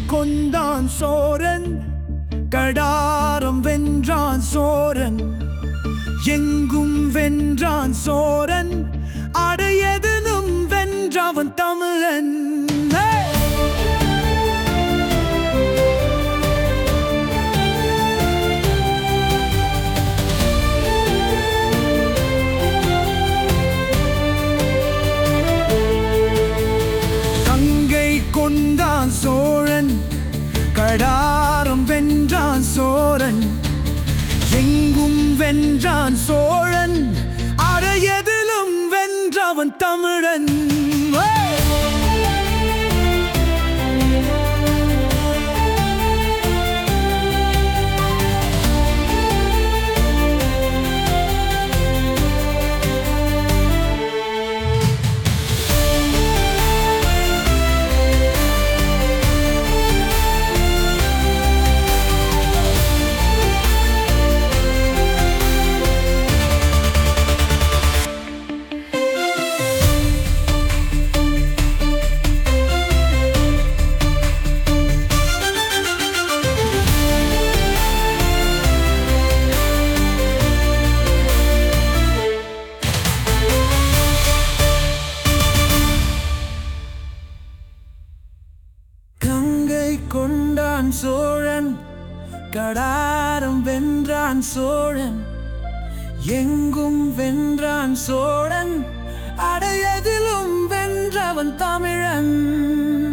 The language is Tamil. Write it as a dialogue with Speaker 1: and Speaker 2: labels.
Speaker 1: கொண்டான் சோரன் கடாரம் வென்றான் சோரன் எங்கும் வென்றான் சோரன் அடையதிலும் வென்றவன் தமிழன் Hey! கங்கை கொண்டான் சோழன் கடாரம் வென்றான் சோழன் எங்கும் வென்றான் சோழன் அடையதிலும் வென்றவன் தமிழன் Hey! கங்கை கொண்டான் சோழன் கடாரம் வென்றான் சோழன் எங்கும் வென்றான் சோழன் அடையதிலும் வென்றவன் தமிழன்